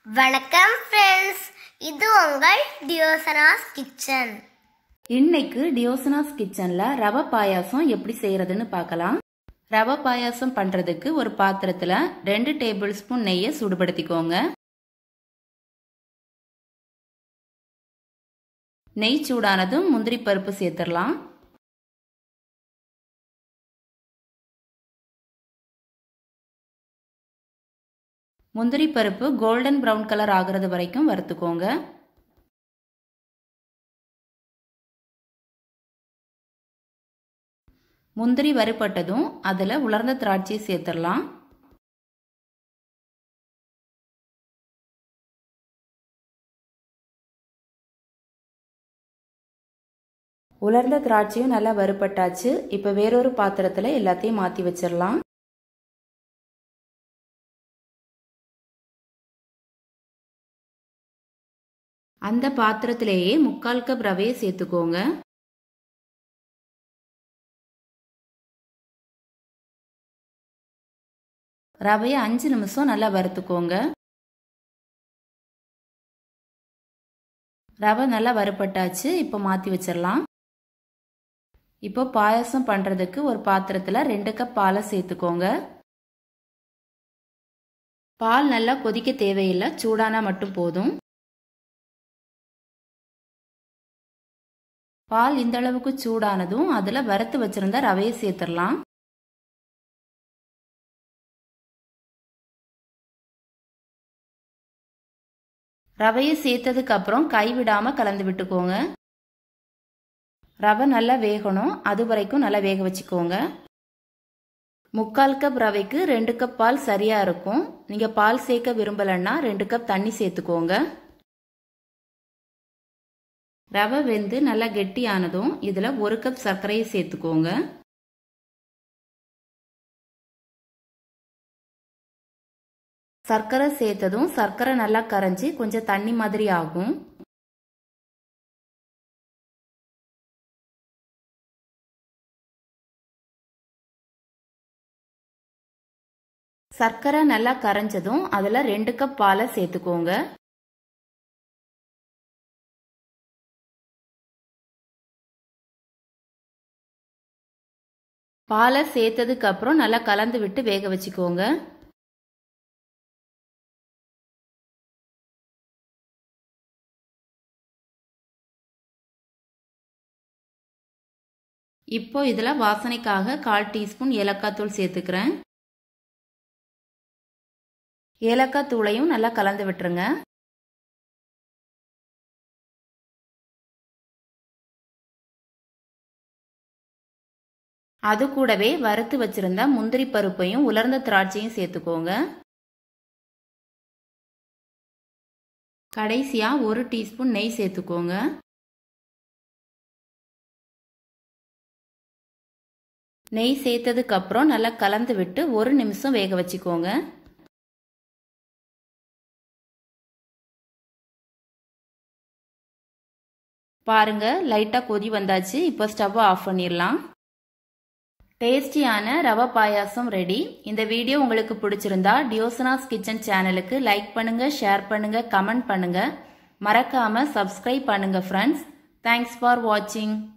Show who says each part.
Speaker 1: வணக்கம் ஃப்ரெண்ட்ஸ் இது உங்கள் டியோசனாஸ் கிச்சன்
Speaker 2: இன்னைக்கு டியோசனாஸ் கிச்சன்ல ரவை பாயாசம் எப்படி செய்யறதுன்னு பார்க்கலாம் ரவை பாயாசம் பண்றதுக்கு ஒரு பாத்திரத்துல ரெண்டு டேபிள் ஸ்பூன் நெய்யை சூடுபடுத்திக்கோங்க நெய் சூடானதும் முந்திரி பருப்பு சேர்த்துடலாம் முந்திரி பருப்பு கோல்டன் ப்ரௌன் கலர் ஆகிறது வரைக்கும் வறுத்துக்கோங்க முந்திரி வறுபட்டதும் அதில் உலர்ந்த திராட்சையை சேர்த்துடலாம் உலர்ந்த திராட்சையும் நல்லா வறுபட்டாச்சு இப்போ வேறொரு பாத்திரத்தில் எல்லாத்தையும் மாற்றி வச்சிடலாம் அந்த பாத்திரத்திலேயே முக்கால் கப் ரவையை சேர்த்துக்கோங்க ரவையை அஞ்சு நிமிஷம் நல்லா வறுத்துக்கோங்க ரவை நல்லா வறுப்பட்டாச்சு இப்போ மாற்றி வச்சிடலாம் இப்போ பாயசம் பண்ணுறதுக்கு ஒரு பாத்திரத்தில் ரெண்டு கப் பாலை சேர்த்துக்கோங்க பால் நல்லா கொதிக்க தேவையில்லை சூடானா மட்டும் போதும் பால் இந்த அளவுக்கு சூடானதும் அதில் வறுத்து வச்சிருந்த ரவையை சேர்த்துடலாம் ரவையை சேர்த்ததுக்கு அப்புறம் கைவிடாம கலந்து விட்டுக்கோங்க ரவை நல்லா வேகணும் அது வரைக்கும் நல்லா வேக வச்சுக்கோங்க முக்கால் கப் ரவைக்கு ரெண்டு கப் பால் சரியா இருக்கும் நீங்க பால் சேர்க்க விரும்பலன்னா ரெண்டு கப் தண்ணி சேர்த்துக்கோங்க ரவை வெந்து நல்லா கெட்டியானதும் இதில் ஒரு கப் சர்க்கரையை சேர்த்துக்கோங்க சர்க்கரை சேர்த்ததும் சர்க்கரை நல்லா கரைஞ்சி கொஞ்சம் தண்ணி மாதிரி ஆகும் சர்க்கரை நல்லா கரைஞ்சதும் அதில் ரெண்டு கப் பாலை சேர்த்துக்கோங்க பாலை சேர்த்ததுக்கு அப்புறம் நல்லா கலந்து விட்டு வேக வச்சுக்கோங்க இப்போ இதில் வாசனைக்காக கால் டீஸ்பூன் ஏலக்காய் தூள் சேர்த்துக்கிறேன் ஏலக்காய் தூளையும் நல்லா கலந்து விட்டுருங்க அது கூடவே வறுத்து வச்சிருந்த முந்திரி பருப்பையும் உலர்ந்த திராட்சையும் சேர்த்துக்கோங்க கடைசியா ஒரு டீஸ்பூன் நெய் சேர்த்துக்கோங்க நெய் சேர்த்ததுக்கு அப்புறம் நல்லா கலந்து விட்டு ஒரு நிமிஷம் வேக வச்சுக்கோங்க பாருங்க லைட்டாக கொதி வந்தாச்சு இப்போ ஸ்டவ்வை ஆஃப் பண்ணிடலாம் டேஸ்டியான ரவை பாயாசம் ரெடி இந்த வீடியோ உங்களுக்கு பிடிச்சிருந்தா டியோசனாஸ் கிச்சன் சேனலுக்கு லைக் பண்ணுங்க ஷேர் பண்ணுங்க கமெண்ட் பண்ணுங்க மறக்காம சப்ஸ்கிரைப் பண்ணுங்க ஃப்ரெண்ட்ஸ் தேங்க்ஸ் ஃபார் வாட்சிங்